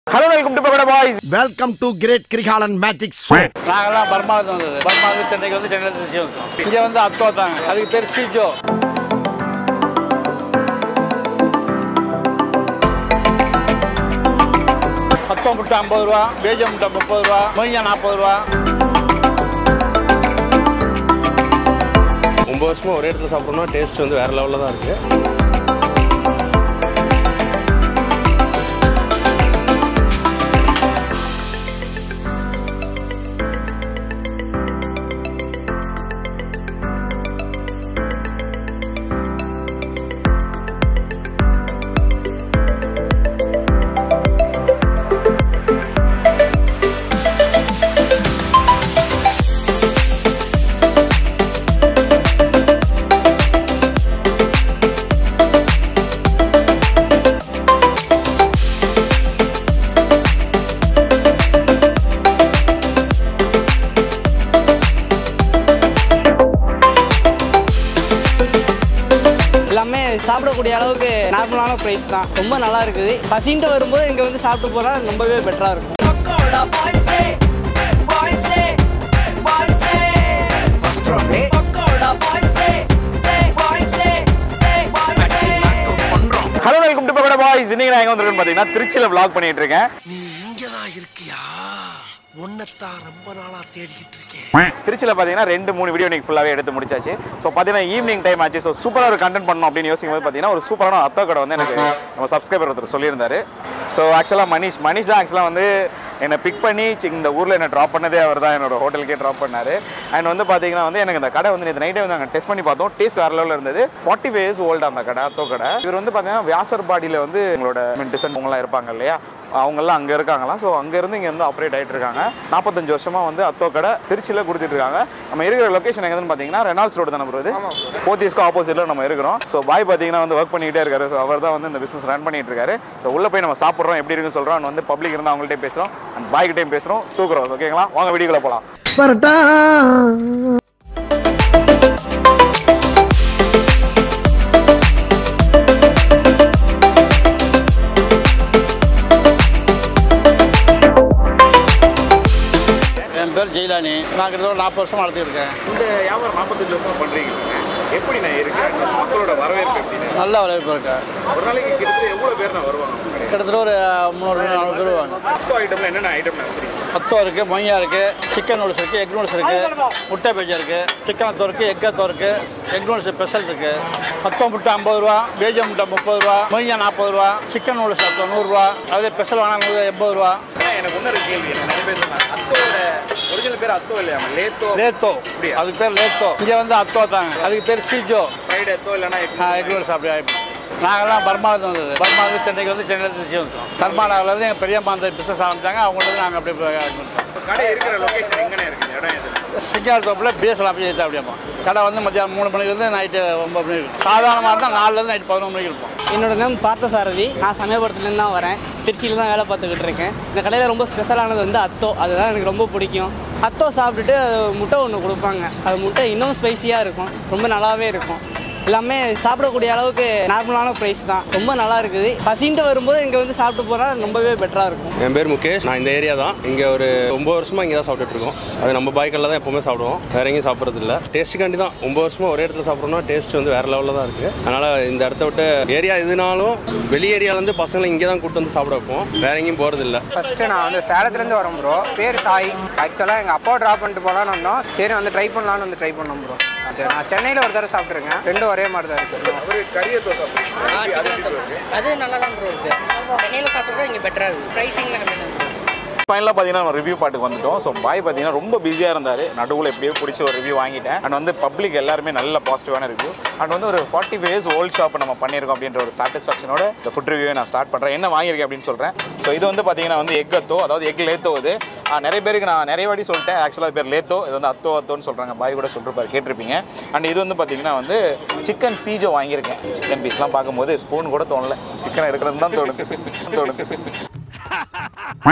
Hello welcome to pakoda boys welcome to great Kirikalan magic show நாங்கெல்லாம் பர்மாவுக்கு வந்தது பர்மாவுக்கு சென்னைக்கு வந்து சென்னையில் திருச்சி வந்தோம் இங்கே வந்து அத்தோ தாங்க அதுக்கு பேர் சீஜோ அத்தோ முட்டை ஐம்பது ரூபா பேஜ முட்டை முப்பது ரூபா மொய்யா நாற்பது ரூபா ஒம்பது வருஷமா ஒரே இடத்துல சாப்பிட்றோம்னா டேஸ்ட் வந்து வேற லெவலில் தான் இருக்கு எல்லாமே சாப்பிடக்கூடிய அளவுக்கு நார்மலான ப்ரைஸ் தான் ரொம்ப நல்லா இருக்குது பசின்ட்டு வரும்போது இங்கே வந்து சாப்பிட்டு போனால் ரொம்பவே பெட்டராக இருக்கும் பக்கோடா பாய்ஸே பாய்ஸே பாய்ஸே ஃபர்ஸ்ட் ரவுண்டே பக்கோடா பாய்ஸே சே பாய்ஸே சே பாய்ஸே பண்றோம் hello welcome to pakoda boys இன்னைக்கு நான் எங்க வந்திருக்கேன்னு பாத்தீங்கன்னா திருச்சியில vlog பண்ணிட்டு இருக்கேன் நீ இங்கதான் இருக்கியா உன்னைத்தான் ரொம்ப நாளா தேடிக்கிட்டு இருக்கேன் திருச்சியில பாத்தீங்கன்னா ரெண்டு மூணு வீடியோ இன்னைக்கு ஃபுல்லாவே எடுத்து முடிச்சாச்சு ஸோ பாத்தீங்கன்னா ஈவினிங் டைம் ஆச்சு ஸோ சூப்பரா ஒரு கண்டென்ட் பண்ணணும் அப்படின்னு யோசிக்கும் போது பாத்தீங்கன்னா ஒரு சூப்பரான அத்தா கடை வந்து எனக்கு நம்ம சப்ஸ்கிரைபர் ஒருத்தர் சொல்லியிருந்தாரு ஸோ ஆக்சுவலா மனிஷ் மனிஷ் தான் ஆக்சுவலா வந்து என்னை பிக் பண்ணி சி, இந்த ஊர்ல என்ன ட்ராப் பண்ணதே அவர் தான் என்னோட ஹோட்டலுக்கே ட்ராப் பண்ணாரு அண்ட் வந்து பாத்தீங்கன்னா வந்து எனக்கு இந்த கடை வந்து நேற்று நைட்டே வந்து நாங்கள் டெஸ்ட் பண்ணி பார்த்தோம் டேஸ்ட் வேற லெவலில் இருந்தது ஃபார்ட்டி ஃபைவ் இயர்ஸ் ஓல்டு அந்த கடை அத்தோ கடை இவர் வந்து பாத்தீங்கன்னா வியாசர்பாடியில் வந்து உங்களோட டிசன் அவங்களாம் இருப்பாங்க இல்லையா அவங்கெல்லாம் அங்கே இருக்காங்களாம் ஸோ அங்கேருந்து இங்கே வந்து ஆப்ரேட் ஆகிட்டு இருக்காங்க நாற்பத்தஞ்சு வருஷமாக வந்து அத்தோ கடை திருச்சியில் கொடுத்துட்டு இருக்காங்க நம்ம இருக்கிற லொக்கேஷன் எங்கன்னு பார்த்தீங்கன்னா ரெனால்ஸ் ரோடு தானே வருது போத்தீஸ்க்கு ஆப்போசிட்டில் நம்ம இருக்கிறோம் ஸோ பாய் பார்த்தீங்கன்னா வந்து ஒர்க் பண்ணிக்கிட்டே இருக்காரு ஸோ அவர் தான் வந்து இந்த பிஸ்னஸ் ரன் பண்ணிட்டு இருக்காரு ஸோ உள்ளே போய் நம்ம சாப்பிட்றோம் எப்படி இருக்குன்னு சொல்கிறோம் and வந்து பப்ளிக் இருந்தால் அவங்கள்ட்ட பேசுகிறோம் அண்ட் பாய் கிட்டையும் பேசுகிறோம் தூக்குறோம் ஓகேங்களா வாங்க வீடியோக்குள்ள போகலாம் என் பேர் ஜெயிலானி நான் கிட்டத்தட்ட ஒரு நாற்பது வருஷம் வளர்த்துட்டு இருக்கேன் இந்த வியாபாரம் நாற்பத்தஞ்சு வருஷம் பண்ணுறீங்க எப்படி நான் இருக்கேன் மக்களோட வரவேற்பு எப்படின்னு நல்ல வரவேற்பு இருக்கு ஒரு நாளைக்கு கிட்டத்தட்ட எவ்வளோ பேர் நான் வருவாங்க கிட்டத்தட்ட ஒரு முந்நூறு நானூறு பேர் வருவாங்க அத்தோ ஐட்டம்ல என்னென்ன ஐட்டம் வச்சிருக்கீங்க அத்தோ இருக்குது மொய்யா இருக்குது சிக்கன் நூடுல்ஸ் இருக்குது எக் நூடுல்ஸ் இருக்குது முட்டை பேஜா இருக்குது சிக்கன் அத்தோ இருக்குது எக் அத்தோ இருக்குது எக் நூடுல்ஸ் ஸ்பெஷல் இருக்குது அத்தோ முட்டை ஐம்பது ரூபா பேஜ முட்டை முப்பது ரூபா மொய்யா நாற்பது ரூபா சிக்கன் நூடுல்ஸ் அத்தோ நூறுரூவா அதே ஸ்பெஷல் வேணாம் எண்பது ரூபா ஆனா, எனக்கு இன்னொரு கேள்வி எனக்கு நிறைய பேர் சொன்னாங்க அத்தோட ஒரிஜினல் பேர் அத்தோ இல்லையா லேத்தோ லேத்தோ அப்படியா? அதுக்கு பேர் லேத்தோ இங்கே வந்து அத்தோ தாங்க அதுக்கு பேர் சீஜோ ஃப்ரைட் அத்தோ இல்லைன்னா எக் நூடுல்ஸ் அப்படி ஆகிடும் நாங்கள்லாம் பர்மாவுக்கு வந்தது பர்மாவுக்கு சென்னைக்கு வந்து சென்னையில் திருச்சி வந்தோம் கர்நாடகாவிலேருந்து எங்கள் பெரியம்மா அந்த பிஸ்னஸ் ஆரம்பிச்சாங்க அவங்களுக்கு நாங்கள் அப்படியே போய் ஆரம்பிச்சோம் கடை இருக்கிற லொகேஷன் எங்கன்னு இருக்குது இடம் எது சிங்கார் தோப்பில் பிஎஸ்எல் ஆஃபீஸ் எடுத்தா அப்படியேம்மா கடை வந்து மத்தியானம் மூணு மணிலேருந்து நைட்டு ஒம்பது மணிக்கு இருக்கும் சாதாரணமாக இருந்தால் நாலுலேருந்து நைட்டு பதினொன்று மணிக்கு இருப்போம் என்னோட நேம் பார்த்தசாரதி நான் சமயபுரத்துலேருந்து தான் வரேன் திருச்சியில் தான் வேலை பார்த்துக்கிட்டு இருக்கேன் இந்த கடையில் ரொம்ப ஸ்பெஷலானது வந்து அத்தோ அதுதான் எனக்கு ரொம்ப பிடிக்கும் அத்தோ சாப்பிட்டுட்டு அது முட்டை ஒன்று கொடுப்பாங்க அது முட்டை இன்னும் ஸ்பைசியாக இருக்கும் ரொம்ப நல்லாவே இருக்கும் எல்லாமே சாப்பிடக்கூடிய அளவுக்கு நார்மலான ப்ரைஸ் தான் ரொம்ப நல்லா இருக்குது பசின்ட்டு வரும்போது இங்கே வந்து சாப்பிட்டு போனால் ரொம்பவே பெட்டராக இருக்கும் என் பேர் முகேஷ் நான் இந்த ஏரியா தான் இங்கே ஒரு ஒம்பது வருஷமா இங்கே தான் சாப்பிட்டுட்டு இருக்கோம் அது நம்ம பாய்க்கல்ல தான் எப்பவுமே சாப்பிடுவோம் வேற எங்கேயும் சாப்பிட்றது இல்லை டேஸ்ட்டுக்காண்டி தான் ஒம்பது வருஷமா ஒரே இடத்துல சாப்பிட்றோம்னா டேஸ்ட் வந்து வேற லெவலில் தான் இருக்குது அதனால் இந்த இடத்த விட்டு ஏரியா எதுனாலும் வெளி ஏரியாலேருந்து பசங்களை இங்கே தான் கூட்டு வந்து சாப்பிட வைப்போம் வேற எங்கேயும் போகிறது இல்லை ஃபஸ்ட்டு நான் வந்து சேலத்துலேருந்து வரேன் ப்ரோ பேர் சாய் ஆக்சுவலாக எங்கள் அப்பா ட்ராப் பண்ணிட்டு போகலான்னு வந்தோம் சரி வந்து ட்ரை பண்ணலான்னு வந்து ட்ரை பண்ணோம் ப்ரோ அது நான் சென்னையில் ஒரு தடவை சாப்பிட்ருக்கேன் ரெண்டும் ஒரே மாதிரி தான் இருக்குது ஒரு கறி அத்தோ சாப்பிடுங்க அது நல்லா தான் ப்ரோ இருக்கு சென்னையில் சாப்பிட்றப்ப இங்கே பெட்டராக இருக்குது ப்ரைஸிங்கில் கம்மி தான் ஃபைனலாக பார்த்தீங்கன்னா நம்ம ரிவ்யூ பாட்டுக்கு வந்துட்டோம் ஸோ பாய் பார்த்தீங்கன்னா ரொம்ப பிஸியாக இருந்தார் நடுவில் எப்படியோ பிடிச்ச ஒரு ரிவ்யூ வாங்கிட்டேன் அண்ட் வந்து பப்ளிக் எல்லாருமே நல்ல பாசிட்டிவான ரிவ்யூ அண்ட் வந்து ஒரு forty five years old shop நம்ம பண்ணியிருக்கோம் அப்படின்ற ஒரு சாட்டிஸ்ஃபேக்ஷனோட இந்த ஃபுட் ரிவ்யூவை நான் ஸ்டார்ட் பண்ணுறேன் என்ன வாங்கியிருக்கேன் அப்படின்னு சொல்கிறேன் ஸோ இது வந்து பார்த்தீங்கன்னா வந்து எக் அத்தோ அதாவது எக் லேத்தோ இது ஆ, நிறைய பேருக்கு நான் நிறைய வாட்டி சொல்லிட்டேன் ஆக்சுவலாக பேர் லேத்தோ இது வந்து அத்தோ அத்தோன்னு சொல்கிறாங்க பாய் கூட சொல்லிருப்பாரு கேட்டிருப்பீங்க அண்ட் இது வந்து பார்த்தீங்கன்னா வந்து சிக்கன் சீஜோ வாங்கியிருக்கேன் சிக்கன் பீஸ்லாம் பார்க்கும்போது ஸ்பூன் கூட தோணல சிக்கன் எடுக்கிறது தான் தோணுது தோணுது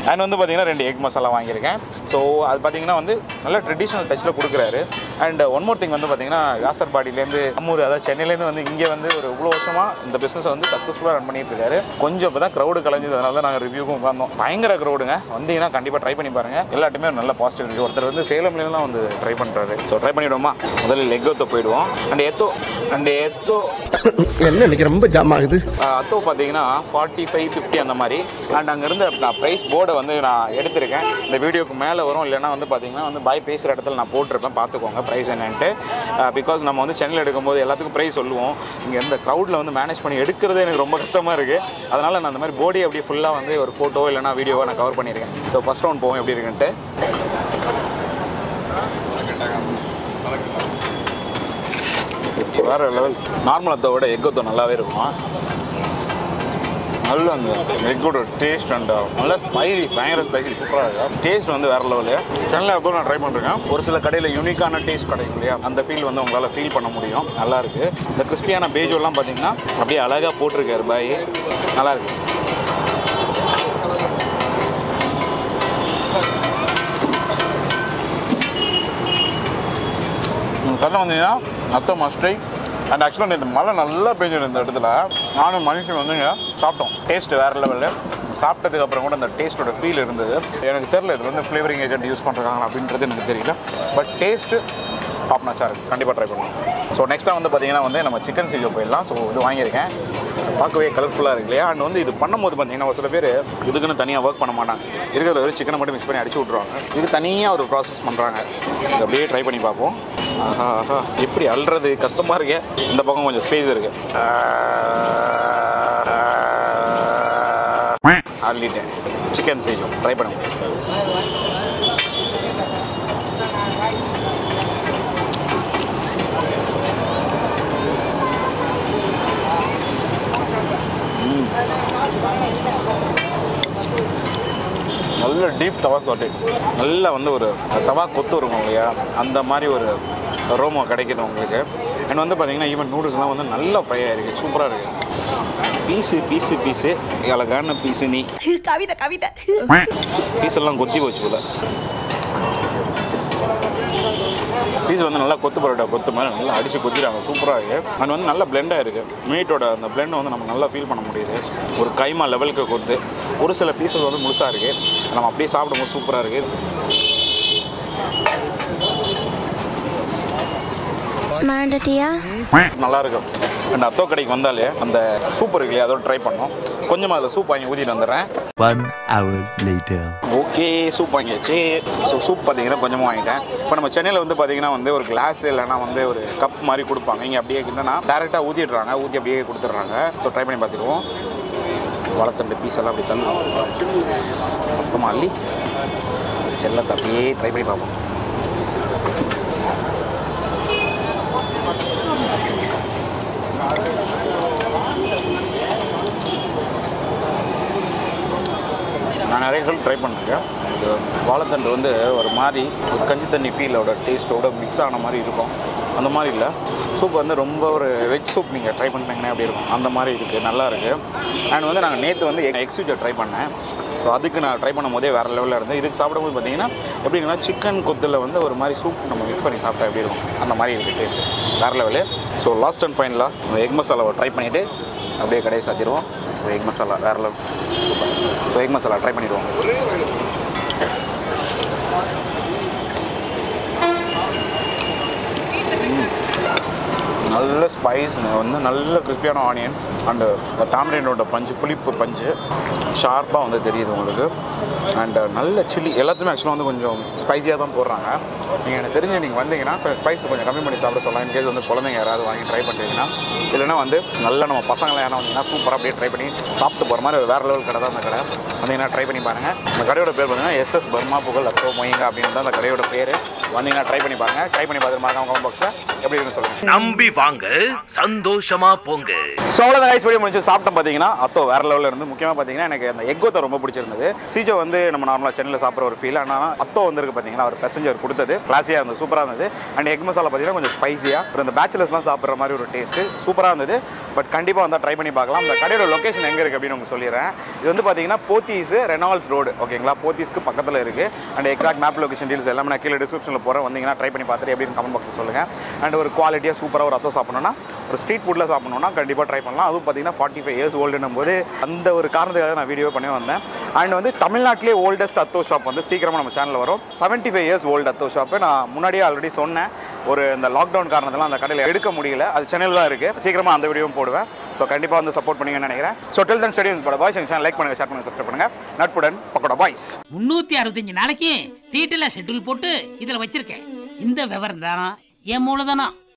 அண்ட் வந்து பார்த்தீங்கன்னா ரெண்டு எக் மசாலா வாங்கியிருக்கேன் ஸோ அது பார்த்தீங்கன்னா வந்து நல்ல ட்ரெடிஷ்னல் டச்சில் கொடுக்குறாரு அண்ட் ஒன் மோர் திங் வந்து பார்த்தீங்கன்னா யாசர்பாடியிலேருந்து அம்மூர் அதாவது சென்னையிலேருந்து வந்து இங்கே வந்து ஒரு இவ்வளோ வருஷமாக இந்த பிஸ்னஸை வந்து சக்ஸஸ்ஃபுல்லாக ரன் பண்ணிட்டு இருக்காரு கொஞ்சம் இப்போ தான் க்ரௌடு கலைஞ்சது அதனால தான் நாங்கள் ரிவ்யூக்கும் உட்காந்தோம் பயங்கர க்ரௌடுங்க வந்தீங்கன்னா கண்டிப்பாக ட்ரை பண்ணி பாருங்க எல்லாட்டுமே ஒரு நல்ல பாசிட்டிவ் ரிவ்யூ ஒருத்தர் வந்து சேலம்லேருந்துலாம் வந்து ட்ரை பண்ணுறாரு ஸோ ட்ரை பண்ணிவிடுவோமா முதல்ல லெக் ஒத்த போயிடுவோம் அண்ட் எத்தோ அண்ட் எத்தோ என்ன இன்னைக்கு ரொம்ப ஜாம் ஆகுது அத்தோ பார்த்தீங்கன்னா ஃபார்ட்டி ஃபைவ் ஃபிஃப்டி அந்த மாதிரி அண்ட் அங்கேருந்து நான் ப்ரைஸ் போர்டை வந்து நான் எடுத்திருக்கேன் இந்த வீடியோக்கு மேலே வரும் இல்லைன்னா வந்து பார்த்தீங்கன்னா வந்து பாய் பேசுகிற இடத்துல நான் போட்டிருப்பேன் பார்த்துக்கோங்க ப்ரைஸ் என்னன்ட்டு பிகாஸ் நம்ம வந்து சென்னையில் எடுக்கும்போது எல்லாத்துக்கும் ப்ரைஸ் சொல்லுவோம் இங்கே இந்த க்ரௌடில் வந்து மேனேஜ் பண்ணி எடுக்கிறதே எனக்கு ரொம்ப கஷ்டமாக இருக்குது அதனால் நான் அந்த மாதிரி போடி அப்படியே ஃபுல்லாக வந்து ஒரு ஃபோட்டோ இல்லைனா வீடியோவை நான் கவர் பண்ணியிருக்கேன் ஸோ ஃபஸ்ட் ரவுண்ட் போவோம் எப்படி இருக்குன்ட்டு வேறு லெவல் நார்மல் அத்தை விட எக் ஒத்தம் நல்லாவே இருக்கும் நல்ல அந்த எக்கோட டேஸ்ட் அண்ட் நல்ல ஸ்பைசி பயங்கர ஸ்பைசி சூப்பராக இருக்கு டேஸ்ட் வந்து வேற லெவலு சென்னையில் அதுவும் நான் ட்ரை பண்ணிருக்கேன் ஒரு சில கடையில் யூனிக்கான டேஸ்ட் கிடைக்கும் இல்லையா அந்த ஃபீல் வந்து உங்களால் ஃபீல் பண்ண முடியும் நல்லா இருக்கு இந்த கிறிஸ்பியான பேஜோலாம் பார்த்தீங்கன்னா அப்படியே அழகாக போட்டிருக்காரு பாய் நல்லா இருக்கு கடை வந்தீங்கன்னா அத்தை மஸ்டை அண்ட் ஆக்சுவலாக இந்த மழை நல்லா பெஞ்சது இந்த இடத்துல நானும் மனுஷன் வந்துங்க சாப்பிட்டோம் டேஸ்ட் வேறு லெவலில் சாப்பிட்டதுக்கு அப்புறம் கூட அந்த டேஸ்ட்டோட ஃபீல் இருந்தது எனக்கு தெரியல இதில் வந்து ஃப்ளேவரிங் ஏஜென்ட் யூஸ் பண்ணுறாங்க அப்படின்றது எனக்கு தெரியல பட் டேஸ்ட்டு டாப் நாச்சாக இருக்குது கண்டிப்பாக ட்ரை பண்ணலாம் ஸோ நெக்ஸ்ட்டாக வந்து பார்த்தீங்கன்னா வந்து நம்ம சிக்கன் சீஜோ போயிடலாம் ஸோ இது வாங்கியிருக்கேன் பார்க்கவே கலர்ஃபுல்லாக இருக்கு இல்லையா அண்ட் வந்து இது பண்ணும்போது பார்த்தீங்கன்னா ஒரு சில பேர் இதுக்குன்னு தனியாக ஒர்க் பண்ண மாட்டாங்க இருக்கிறதுல ஒரு சிக்கனை மட்டும் மிக்ஸ் பண்ணி அடிச்சு விட்ருவாங்க இது தனியாக ஒரு ப்ராசஸ் பண்ணுறாங்க இது அப்படியே ட்ரை பண்ணி பார்ப்போம் ஆஹா ஆஹா எப்படி அல்றது கஷ்டமாக இருக்கு இந்த பக்கம் கொஞ்சம் ஸ்பேஸ் இருக்கு அள்ளிட்டேன் சிக்கன் செய்யும் ட்ரை பண்ணுங்க நல்ல டீப் தவா சாட்டே நல்லா வந்து ஒரு தவா கொத்து இருக்கும் இல்லையா அந்த மாதிரி ஒரு ரோமோ கிடைக்குது உங்களுக்கு அண்ட் வந்து பார்த்தீங்கன்னா ஈவன் நூடுல்ஸ்லாம் வந்து நல்லா ஃப்ரை ஆயிருக்கு சூப்பராக இருக்குது பீஸு பீஸு பீஸு அழகான பீஸு நீ கவிதை கவிதை பீஸ் எல்லாம் கொத்தி போச்சு போல பீஸ் வந்து நல்லா கொத்து பரோட்டா கொத்து மாதிரி நல்லா அடித்து கொத்திடுறாங்க சூப்பராக இருக்குது அண்ட் வந்து நல்லா பிளெண்டாக இருக்குது மீட்டோட அந்த பிளெண்டை வந்து நம்ம நல்லா ஃபீல் பண்ண முடியுது ஒரு கைமா லெவலுக்கு கொத்து ஒரு சில பீஸஸ் வந்து முழுசாக இருக்குது நம்ம அப்படியே சாப்பிடும்போது சூப்பராக இருக்குது மறந்துட்டியா நல்லா இருக்கும் அண்ட் அத்தோ கடைக்கு வந்தாலே அந்த சூப் இருக்கு இல்லையா அதோட ட்ரை பண்ணோம் கொஞ்சமாக அதில் சூப் வாங்கி ஊற்றிட்டு வந்துடுறேன் One hour later. Okay soup வாங்கியாச்சு ஸோ சூப் பார்த்தீங்கன்னா கொஞ்சமாக வாங்கிட்டேன் இப்போ நம்ம சென்னையில் வந்து பார்த்தீங்கன்னா வந்து ஒரு கிளாஸ் இல்லைன்னா வந்து ஒரு கப் மாதிரி கொடுப்பாங்க இங்கே அப்படியே என்னன்னா டேரெக்டாக ஊற்றிடுறாங்க ஊற்றி அப்படியே கொடுத்துட்றாங்க ஸோ ட்ரை பண்ணி பார்த்துருவோம் வளர்த்தண்டு பீஸ் எல்லாம் அப்படி தள்ளும் மொத்தமாக அள்ளி செல்லத்தை அப்படியே ட்ரை பண்ணி பார்ப்போம் நான் நிறைய ஹெல்ப் ட்ரை பண்ணிருக்கேன் இது வாழைத்தண்டு வந்து ஒரு மாதிரி ஒரு கஞ்சி தண்ணி ஃபீலோட டேஸ்ட்டோட மிக்ஸ் ஆன மாதிரி இருக்கும் அந்த மாதிரி இல்லை சூப் வந்து ரொம்ப ஒரு வெஜ் சூப் நீங்கள் ட்ரை பண்ணிங்கன்னா எப்படி இருக்கும் அந்த மாதிரி இருக்குது நல்லா இருக்குது அண்ட் வந்து நாங்கள் நேற்று வந்து எக்ஸ்யூஜை ட்ரை பண்ணேன் ஸோ அதுக்கு நான் ட்ரை பண்ணும் போதே வேறு லெவலில் இருந்தது இதுக்கு சாப்பிடும்போது பார்த்தீங்கன்னா எப்படின்னா சிக்கன் கொத்தில் வந்து ஒரு மாதிரி சூப் நம்ம மிக்ஸ் பண்ணி சாப்பிட்டா எப்படி இருக்கும் அந்த மாதிரி இருக்குது டேஸ்ட்டு வேறு லெவலு ஸோ லாஸ்ட் அண்ட் ஃபைனலாக அந்த எக் மசாலாவை ட்ரை பண்ணிவிட்டு அப்படியே கடையை சாத்திடுவோம் ஸோ எக் மசாலா வேறு level super so egg masala try பண்ணிடுவோம் நல்ல ஸ்பைஸ் வந்து நல்ல கிறிஸ்பியான ஆனியன் அண்டு டாமரினோட பஞ்சு புளிப்பு பஞ்சு ஷார்ப்பாக வந்து தெரியுது உங்களுக்கு அண்ட் நல்ல சில்லி எல்லாத்துமே ஆக்சுவலாக வந்து கொஞ்சம் ஸ்பைஸியாக தான் போடுறாங்க நீங்கள் எனக்கு தெரிஞ்சு நீங்கள் வந்தீங்கன்னா ஸ்பைஸ் கொஞ்சம் கம்மி பண்ணி சாப்பிட சொல்லலாம் இன்கேஸ் வந்து குழந்தைங்க யாராவது வாங்கி ட்ரை பண்ணுறீங்கன்னா இல்லைன்னா வந்து நல்ல நம்ம பசங்களை யாரும் வந்தீங்கன்னா சூப்பராக அப்படியே ட்ரை பண்ணி சாப்பிட்டு போகிற மாதிரி ஒரு வேறு லெவல் கடை தான் அந்த கடை வந்தீங்கன்னா ட்ரை பண்ணி பாருங்கள் அந்த கடையோட பேர் பார்த்தீங்கன்னா எஸ்எஸ் பர்மா புகழ் அத்தோ மொய்ங்க அப்படின்னு தான் அந்த கடையோட பேர் வந்தீங்கன்னா ட்ரை பண்ணி பாருங்கள் ட்ரை பண்ணி பார்த்துட்டு பாருங்க அவங்க பாக்ஸில் எப்படி இருக்குன்னு சொல்லுங்கள் நம்பி வாங்க சந்தோஷமா போங்க ஸோ அவ்வளோ ரைஸ் வீடியோ முடிச்சு சாப்பிட்டோம் பார்த்தீங்கன்னா அத்தோ வேற லெவலில் இருந்து முக்கியமாக பார்த்தீங்கன்னா எனக்கு அந்த எக்கோத்தை ரொம்ப பிடிச்சிருந்தது சீஜோ வந்து நம்ம நார்மலாக சென்னையில் சாப்பிட்ற ஒரு ஃபீல் ஆனால் அத்தோ வந்திருக்கு பார்த்தீங்கன்னா அவர் பெசஞ்சர் கொடுத்தது கிளாஸியாக இருந்தது சூப்பராக இருந்தது அண்ட் எக் மசாலா பார்த்தீங்கன்னா கொஞ்சம் ஸ்பைசியாக அப்புறம் இந்த பேச்சுலர்ஸ்லாம் சாப்பிட்ற மாதிரி ஒரு டேஸ்ட்டு சூப்பராக இருந்தது பட் கண்டிப்பாக வந்தால் ட்ரை பண்ணி பார்க்கலாம் இந்த கடையோட லொக்கேஷன் எங்கே இருக்குது அப்படின்னு உங்களுக்கு சொல்லிடுறேன் இது வந்து பார்த்தீங்கன்னா போத்தீஸ் ரெனால்ஸ் ரோடு ஓகேங்களா போத்தீஸ்க்கு பக்கத்தில் இருக்குது and exact map location deals எல்லாமே நான் கீழே டிஸ்கிரிப்ஷனில் போகிறேன் வந்தீங்கன்னா ட்ரை பண்ணி பார்த்துட்டு எப்படின்னு கமெண்ட் பாக்ஸ் சொல்லுங்கள் அண்ட் ஒரு குவாலிட்டியாக சூப்பராக ஒரு அத்தோ சாப்பிடணும்னா ஒரு ஸ்ட்ரீட் ஃபுட்டில் சாப்பிடணும்னா கண்டிப்பாக ட்ரை பண்ணலாம் அதுவும் பார்த்தீங்கன்னா ஃபார்ட்டி ஃபைவ் இயர்ஸ் ஓல்டுன்னும் போது அந்த ஒரு காரணத்துக்காக நான் வீடியோ பண்ணி வந்தேன் அண்ட் வந்து தமிழ்நாட்டிலே ஓல்டஸ்ட் அத்தோ ஷாப் வந்து சீக்கிரமாக நம்ம சேனலில் வரும் seventy five years old atho shop நான் முன்னாடியே ஆல்ரெடி சொன்னேன் ஒரு இந்த லாக்டவுன் காரணத்தெல்லாம் அந்த கடையில் எடுக்க முடியல அது சென்னையில் தான் இருக்குது சீக்கிரமாக அந்த வீடியோவும் போடுவேன் ஸோ கண்டிப்பாக வந்து சப்போர்ட் பண்ணுங்கன்னு நினைக்கிறேன் ஸோ டெல் தன் ஸ்டடி பட பாய்ஸ் எங்கள் சேனல் லைக் பண்ணுங்கள் ஷேர் பண்ணுங்கள் சப்ஸ்கிரைப் பண்ணுங்கள் நட்புடன் பக்கோடா பாய்ஸ் முன்னூத்தி அறுபத்தஞ்சு நாளைக்கு டீட்டெயிலாக ஷெட்யூல் போட்டு இதில் வச்சிருக்கேன் இந்த விவரம் தானா என் மூலதனம்